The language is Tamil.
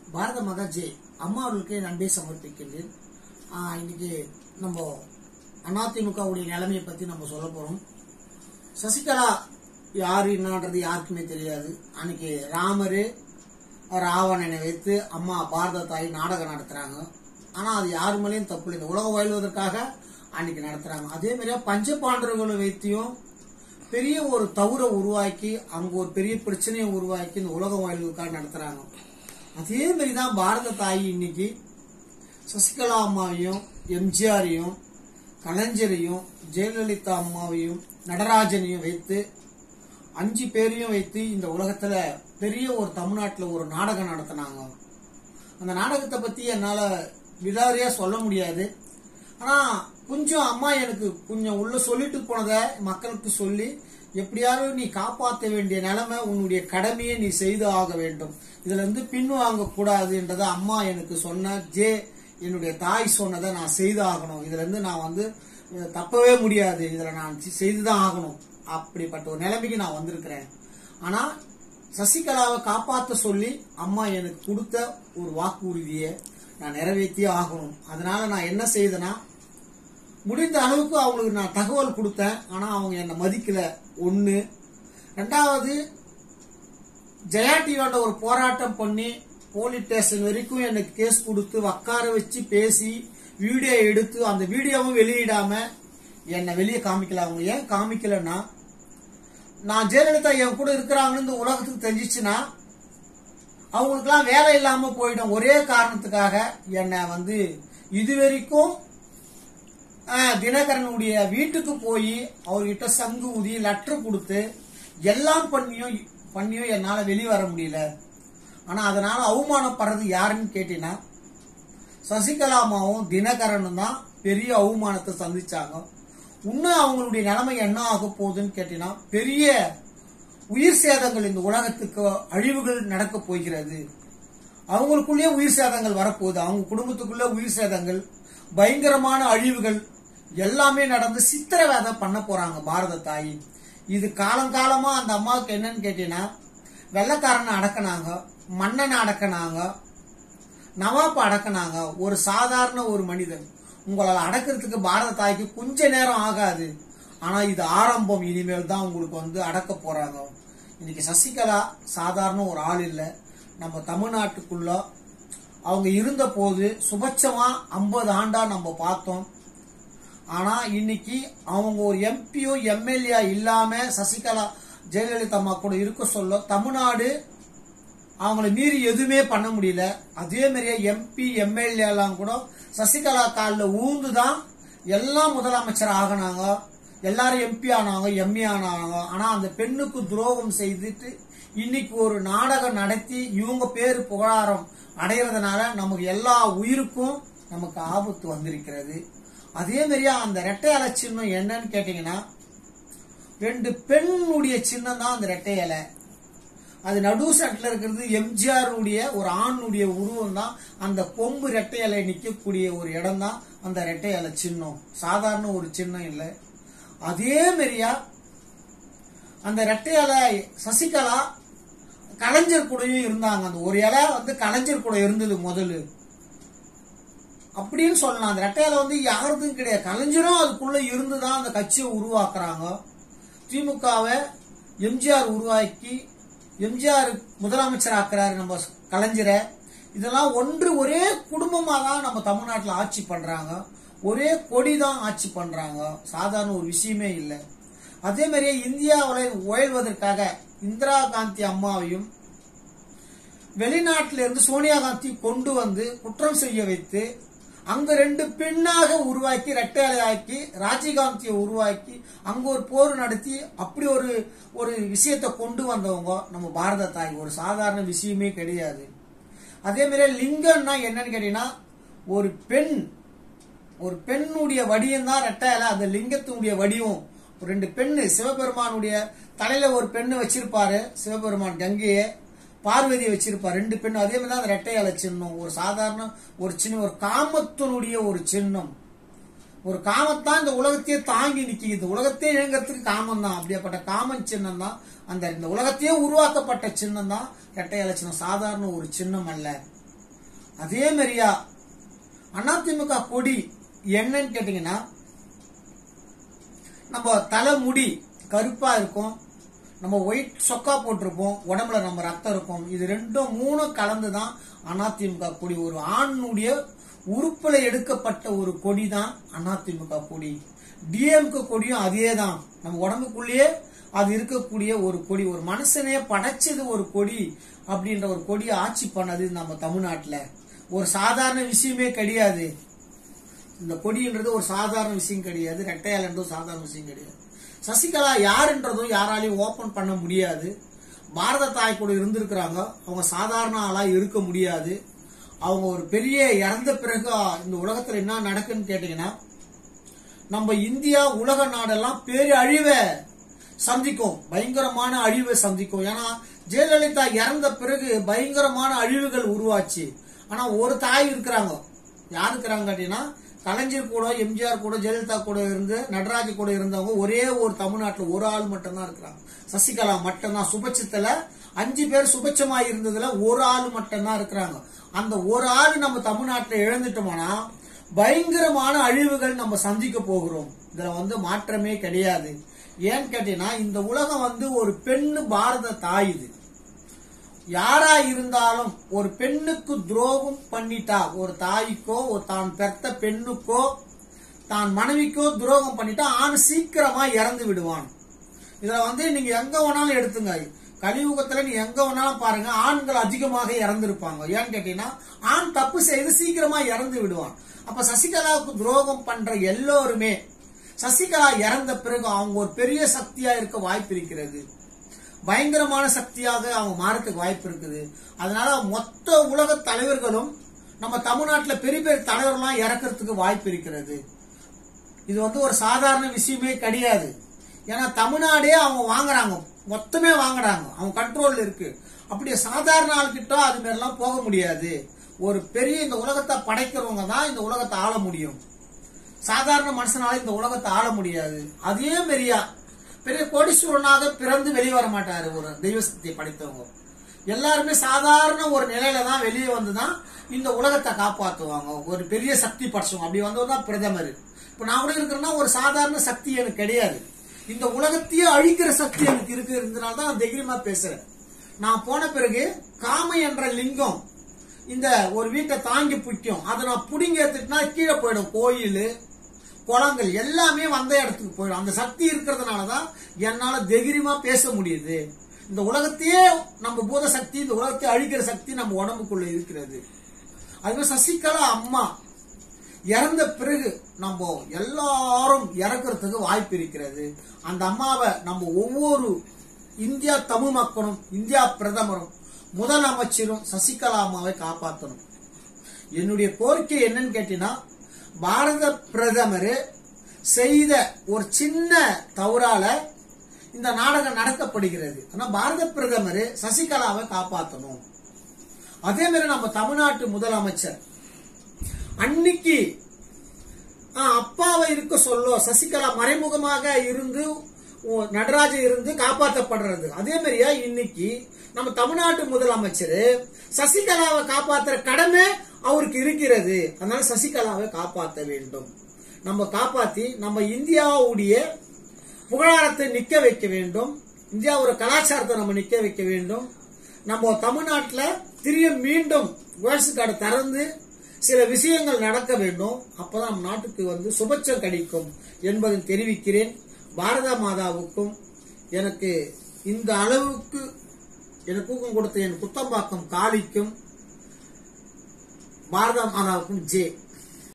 பாரத மாதா ஜெய் அம்மா அவர்களுக்கு என் அன்பை சமர்ப்பிக்கின்றேன் ஆஹ் இன்னைக்கு நம்ம அதிமுகவுடைய நிலைமையை பத்தி நம்ம சொல்ல போறோம் சசிகலா யாரு என்னன்றது யாருக்குமே தெரியாது அன்னைக்கு ராமரு ராவணனை வைத்து அம்மா பாரத தாய் நாடகம் நடத்துறாங்க ஆனா அது யாரு மேலேயும் தப்பு இல்லை இந்த உலகம் வாழ்வதற்காக அன்னைக்கு நடத்துறாங்க அதே மாதிரியா பஞ்சபாண்டவர்களை வைத்தியும் பெரிய ஒரு தவறை உருவாக்கி அங்க ஒரு பெரிய பிரச்சனையை உருவாக்கி இந்த உலகம் வாழ்வதற்காக நடத்துறாங்க அதே மாதிரி தான் பாரத தாய் இன்னைக்கு சசிகலா அம்மாவையும் எம்ஜிஆரையும் கலைஞரையும் ஜெயலலிதா அம்மாவையும் நடராஜனையும் வைத்து அஞ்சு பேரையும் வைத்து இந்த உலகத்துல பெரிய ஒரு தமிழ்நாட்டுல ஒரு நாடகம் நடத்தினாங்க அந்த நாடகத்தை பத்தி என்னால விதாரியா சொல்ல முடியாது ஆனா கொஞ்சம் அம்மா எனக்கு கொஞ்சம் உள்ள சொல்லிட்டு போனதை மக்களுக்கு சொல்லி எப்படியாவது நீ காப்பாற்ற வேண்டிய நிலைமை உன்னுடைய கடமையை நீ செய்து ஆக வேண்டும் இதுல இருந்து பின்வாங்க கூடாதுன்றத அம்மா எனக்கு சொன்ன ஜே என்னுடைய தாய் சொன்னதை நான் செய்து ஆகணும் இதுல இருந்து நான் வந்து அஹ், தப்பவே முடியாது இதுல நான் செ- செய்துதான் ஆகணும் அப்படிப்பட்ட ஒரு நிலைமைக்கு நான் வந்திருக்கிறேன் ஆனா சசிகலாவை காப்பாத்த சொல்லி அம்மா எனக்கு கொடுத்த ஒரு வாக்குறுதியை நான் நிறைவேற்றியே ஆகணும் அதனால நான் என்ன செய்தேன்னா முடிந்த அளவுக்கு அவங்களுக்கு நான் தகவல் கொடுத்தேன் ஆனா அவங்க என்னை மதிக்கல ஒண்ணு ரெண்டாவது ஜெயா டிவியோட ஒரு போராட்டம் பண்ணி போலீஸ் ஸ்டேஷன் வரைக்கும் எனக்கு கேஸ் கொடுத்து உட்கார வச்சு பேசி வீடியோ எடுத்து அந்த வீடியோவும் வெளியிடாம என்னை வெளியே காமிக்கல அவங்க ஏன் காமிக்கலன்னா நான் ஜெயலலிதா என் கூட இருக்கிறாங்கன்னு இந்த உலகத்துக்கு தெரிஞ்சிச்சுன்னா அவங்களுக்குலாம் வேலை இல்லாம போயிடும் ஒரே காரணத்துக்காக என்னை வந்து இதுவரைக்கும் ஆஹ், தினகரனுடைய வீட்டுக்கு போய் அவர்கிட்ட சங்கு ஊதி லெட்டர் கொடுத்து எல்லாம் பண்ணியும் பண்ணியும் என்னால வெளியே வர முடியல ஆனா அதனால அவமானப்படுறது யாருன்னு கேட்டீங்கன்னா சசிகலா அம்மாவும் தினகரனும் தான் பெரிய அவமானத்தை சந்திச்சாங்க இன்னும் அவங்களுடைய நிலைமை என்ன ஆக போகுதுன்னு கேட்டீங்கன்னா பெரிய உயிர் சேதங்கள் இந்த உலகத்துக்கு அழிவுகள் நடக்க போகிறது அவங்களுக்குள்ளேயே உயிர் சேதங்கள் வரப்போகுது அவங்க குடும்பத்துக்குள்ள உயிர் சேதங்கள் பயங்கரமான அழிவுகள் எல்லாமே நடந்து சித்திரவதை பண்ண போறாங்க பாரத தாய் இது காலங்காலமா அந்த அம்மாவுக்கு என்னன்னு கேட்டீங்கன்னா வெள்ளக்காரனை அடக்குனாங்க மன்னனை அடக்குனாங்க நவாப்ப அடக்குனாங்க ஒரு சாதாரண ஒரு மனிதன் உங்களால் அடக்கிறதுக்கு பாரத தாய்க்கு கொஞ்ச நேரம் ஆகாது ஆனா இது ஆரம்பம் இனிமேல் தான் உங்களுக்கு வந்து அடக்க போறாங்க இன்னைக்கு சசிகலா சாதாரண ஒரு ஆள் இல்ல நம்ம தமிழ்நாட்டுக்குள்ள அவங்க இருந்த போது சுபட்சமா ஐம்பது ஆண்டா நம்ம பார்த்தோம் ஆனா இன்னைக்கு அவங்க ஒரு எம்பியோ எம்எல்ஏ இல்லாம சசிகலா ஜெயலலிதா அம்மா கூட இருக்க சொல்ல தமிழ்நாடு அவங்கள மீறி எதுவுமே பண்ண முடியல அதே மாதிரியே எம்பி எம்எல்ஏ எல்லாம் கூட சசிகலா காலில் ஊந்து தான் எல்லாம் முதலமைச்சர் ஆகினாங்க எல்லாரும் எம்பி ஆனாங்க எம்ஏ ஆனாங்க ஆனா அந்த பெண்ணுக்கு துரோகம் செய்துட்டு இன்னைக்கு ஒரு நாடகம் நடத்தி இவங்க பேரு புகழாரம் அடைகிறதுனால நமக்கு எல்லா உயிருக்கும் நமக்கு ஆபத்து வந்திருக்கிறது அதே மாதிரியா அந்த ரெட்டை இலை சின்னம் என்னன்னு கேட்டீங்கன்னா ரெண்டு பெண்ணுடைய சின்னம் தான் அந்த ரெட்டை இலை அது நடு சட்டில் இருக்கிறது எம்ஜிஆருடைய ஒரு ஆணுடைய உருவம் தான் அந்த கொம்பு ரெட்டை இலை நிற்கக்கூடிய ஒரு இடம் தான் அந்த ரெட்டை இலை சின்னம் சாதாரண ஒரு சின்னம் இல்லை அதே மாதிரியா அந்த ரெட்டை இலை சசிகலா கலைஞர் கூடயும் இருந்தாங்க அந்த ஒரு இலை வந்து கலைஞர் கூட இருந்தது முதல்ல அப்படின்னு சொல்லலாம் அந்த ரெட்டை இலை வந்து யாருக்கும் கிடையாது கலைஞரும் அதுக்குள்ள இருந்துதான் அந்த கட்சியை உருவாக்குறாங்க திமுகவை எம்ஜிஆர் உருவாக்கி எம்ஜிஆர் முதலமைச்சர் ஆக்குறாரு நம்ம கலைஞரை இதெல்லாம் ஒன்று ஒரே குடும்பமா தான் நம்ம தமிழ்நாட்டில் ஆட்சி பண்றாங்க ஒரே கொடி தான் ஆட்சி பண்றாங்க சாதாரண ஒரு விஷயமே இல்லை அதே மாதிரியே இந்தியாவில் உயர்வதற்காக இந்திரா காந்தி அம்மாவையும் வெளிநாட்டில இருந்து சோனியா காந்தி கொண்டு வந்து குற்றம் செய்ய வைத்து அங்க ரெண்டு பெண்ணாக உருவாக்கி ரெட்டையாக்கி ராஜீவ்காந்தியை உருவாக்கி அங்க ஒரு போர் நடத்தி அப்படி ஒரு ஒரு விஷயத்தை கொண்டு வந்தவங்க நம்ம பாரத தாய் ஒரு சாதாரண விஷயமே கிடையாது அதே மாதிரி லிங்கம்னா என்னன்னு கேட்டீங்கன்னா ஒரு பெண் ஒரு பெண்ணுடைய வடிவம் தான் ரெட்டையில அந்த லிங்கத்தினுடைய வடிவம் ஒரு ரெண்டு பெண்ணு சிவபெருமானுடைய தலையில ஒரு பெண்ணு வச்சிருப்பாரு சிவபெருமான் கங்கையை பார்வதியை வச்சிருப்பார் ரெண்டு பெண்ணு அதே மாதிரி தான் அந்த ரெட்டையால சின்னம் ஒரு சாதாரண ஒரு சின்னம் ஒரு காமத்தினுடைய ஒரு சின்னம் ஒரு காமத்தான் இந்த உலகத்தையே தாங்கி நிக்குது இந்த உலகத்தையே இயங்கிறதுக்கு காமம் தான் அப்படியாப்பட்ட காமன் சின்னம் தான் அந்த இந்த உலகத்தையே உருவாக்கப்பட்ட சின்னம் தான் ரெட்டையால சின்னம் சாதாரண ஒரு சின்னம் அல்ல அதே மாதிரியா அதிமுக கொடி என்னன்னு கேட்டீங்கன்னா நம்ம தலைமுடி கருப்பா இருக்கும் நம்ம ஒயிட் சொக்கா போட்டிருப்போம் உடம்புல நம்ம ரத்தம் இருக்கும் இது ரெண்டும் மூணும் கலந்து தான் அதிமுக கொடி ஒரு ஆணுடைய உறுப்புல எடுக்கப்பட்ட ஒரு கொடி தான் அதிமுக கொடி டிஎம்கே கொடியும் அதே தான் நம்ம உடம்புக்குள்ளேயே அது இருக்கக்கூடிய ஒரு கொடி ஒரு மனுஷனே படைச்சது ஒரு கொடி அப்படின்ற ஒரு கொடியை ஆட்சி பண்ணது நம்ம தமிழ்நாட்டுல ஒரு சாதாரண விஷயமே கிடையாது இந்த கொடின்றது ஒரு சாதாரண விஷயம் கிடையாது ரெட்டையாளன்றதும் சாதாரண விஷயம் கிடையாது சசிகலா யாருன்றதும் யாராலையும் ஓபன் பண்ண முடியாது பாரத தாய் கூட இருந்திருக்கிறாங்க அவங்க சாதாரண ஆளா இருக்க முடியாது அவங்க ஒரு பெரிய இறந்த பிறகு இந்த உலகத்துல என்ன நடக்குன்னு கேட்டீங்கன்னா நம்ம இந்தியா உலக நாடெல்லாம் பேரு அழிவை சந்திக்கும் பயங்கரமான அழிவை சந்திக்கும் ஏன்னா ஜெயலலிதா இறந்த பிறகு பயங்கரமான அழிவுகள் உருவாச்சு ஆனா ஒரு தாய் இருக்கிறாங்க யார் இருக்கிறாங்க கேட்டீங்கன்னா கலைஞர் கூட எம்ஜிஆர் கூட ஜெயலலிதா கூட இருந்து நடராஜ் கூட இருந்தவங்க ஒரே ஒரு தமிழ்நாட்டில் ஒரு ஆள் மட்டும்தான் இருக்கிறாங்க சசிகலா மட்டும்தான் சுபட்சத்துல அஞ்சு பேர் சுபட்சமா இருந்ததுல ஒரு ஆள் மட்டும்தான் இருக்கிறாங்க அந்த ஒரு ஆள் நம்ம தமிழ்நாட்டில் இழந்துட்டோம்னா பயங்கரமான அழிவுகள் நம்ம சந்திக்க போகிறோம் இதுல வந்து மாற்றமே கிடையாது ஏன்னு கேட்டீங்கன்னா இந்த உலகம் வந்து ஒரு பெண்ணு பாரத தாய் இது யாரா இருந்தாலும் ஒரு பெண்ணுக்கு துரோகம் பண்ணிட்டா ஒரு தாய்க்கோ ஒரு தான் பெத்த பெண்ணுக்கோ தான் மனைவிக்கோ துரோகம் பண்ணிட்டா ஆண் சீக்கிரமா இறந்து விடுவான் இதுல வந்து நீங்க எங்க வேணாலும் எடுத்துங்க கலியுகத்துல நீ எங்க வேணாலும் பாருங்க ஆண்கள் அதிகமாக இறந்திருப்பாங்க ஏன்னு கேட்டீங்கன்னா ஆண் தப்பு செய்து சீக்கிரமா இறந்து விடுவான் அப்ப சசிகலாவுக்கு துரோகம் பண்ற எல்லோருமே சசிகலா இறந்த பிறகு அவங்க ஒரு பெரிய சக்தியா இருக்க வாய்ப்பு இருக்கிறது பயங்கரமான சக்தியாக அவங்க மாறத்துக்கு வாய்ப்பு இருக்குது அதனால மொத்த உலக தலைவர்களும் நம்ம தமிழ்நாட்டுல பெரிய பெரிய தலைவர்கள்லாம் இறக்கிறதுக்கு வாய்ப்பு இருக்கிறது இது வந்து ஒரு சாதாரண விஷயமே கிடையாது ஏன்னா தமிழ்நாடே அவங்க வாங்குறாங்க மொத்தமே வாங்குறாங்க அவங்க கண்ட்ரோல்ல இருக்கு அப்படி சாதாரண ஆள்கிட்ட அது மாதிரிலாம் போக முடியாது ஒரு பெரிய இந்த உலகத்தை படைக்கிறவங்க தான் இந்த உலகத்தை ஆள முடியும் சாதாரண மனுஷனால இந்த உலகத்தை ஆள முடியாது அதே மாதிரியா பெரிய கோடீஸ்வரனாக பிறந்து வெளியே வர மாட்டாரு ஒரு தெய்வ சக்தியை படைத்தவங்க எல்லாருமே சாதாரண ஒரு நிலையில தான் வெளியே வந்து தான் இந்த உலகத்தை காப்பாத்துவாங்க ஒரு பெரிய சக்தி படைச்சவங்க அப்படி வந்தவர் தான் பிரதமர் இப்ப நான் கூட இருக்கிறேன்னா ஒரு சாதாரண சக்தி எனக்கு கிடையாது இந்த உலகத்தையே அழிக்கிற சக்தி எனக்கு இருக்கிறதுனால தான் நான் தைரியமா பேசுறேன் நான் போன பிறகு காம என்ற லிங்கம் இந்த ஒரு வீட்டை தாங்கி பிடிக்கும் அதை நான் புடிங்க எடுத்துட்டுனா கீழே போயிடும் கோயில் குளங்கள் எல்லாமே வந்த இடத்துக்கு போயிடும் அந்த சக்தி இருக்கிறதுனால தான் என்னால தைரியமா பேச முடியுது இந்த உலகத்தையே நம்ம பூத சக்தி இந்த உலகத்தை அழிக்கிற சக்தி நம்ம உடம்புக்குள்ள இருக்கிறது அதுவே சசிகலா அம்மா இறந்த பிறகு நம்ம எல்லாரும் இறக்கிறதுக்கு வாய்ப்பு இருக்கிறது அந்த அம்மாவை நம்ம ஒவ்வொரு இந்தியா தமிழ் மக்களும் இந்தியா பிரதமரும் முதலமைச்சரும் சசிகலா அம்மாவை காப்பாற்றணும் என்னுடைய கோரிக்கை என்னன்னு கேட்டீங்கன்னா பாரத பிரதமர் செய்த ஒரு சின்ன தவறால இந்த நாடகம் நடத்தப்படுகிறது ஆனா பாரத பிரதமர் சசிகலாவை காப்பாற்றணும் அதே மாதிரி நம்ம தமிழ்நாட்டு முதலமைச்சர் அன்னைக்கு ஆ, அப்பாவை இருக்க சொல்லோ சசிகலா மறைமுகமாக இருந்து ஓ, நடராஜன் இருந்து காப்பாற்றப்படுறது அதே மாதிரியா இன்னைக்கு நம்ம தமிழ்நாட்டு முதலமைச்சர் சசிகலாவை காப்பாத்துற கடமை அவருக்கு இருக்கிறது அதனால சசிகலாவை காப்பாற்ற வேண்டும் நம்ம காப்பாத்தி நம்ம இந்தியாவுடைய புகழாரத்தை நிக்க வைக்க வேண்டும் இந்தியாவோட கலாச்சாரத்தை நம்ம நிக்க வைக்க வேண்டும் நம்ம தமிழ்நாட்டுல திரும்ப மீண்டும் வேர்ல்ஸ் கார்டு திறந்து சில விஷயங்கள் நடக்க வேண்டும் அப்பதான் நம் நாட்டுக்கு வந்து சுபட்சம் கிடைக்கும் என்பதை தெரிவிக்கிறேன் பாரத மாதாவுக்கும் எனக்கு இந்த அளவுக்கு எனக்கு ஊக்கம் கொடுத்த என் குத்தம்பாக்கம் காளிக்கும் பாரத மாதாவுக்கும் ஜே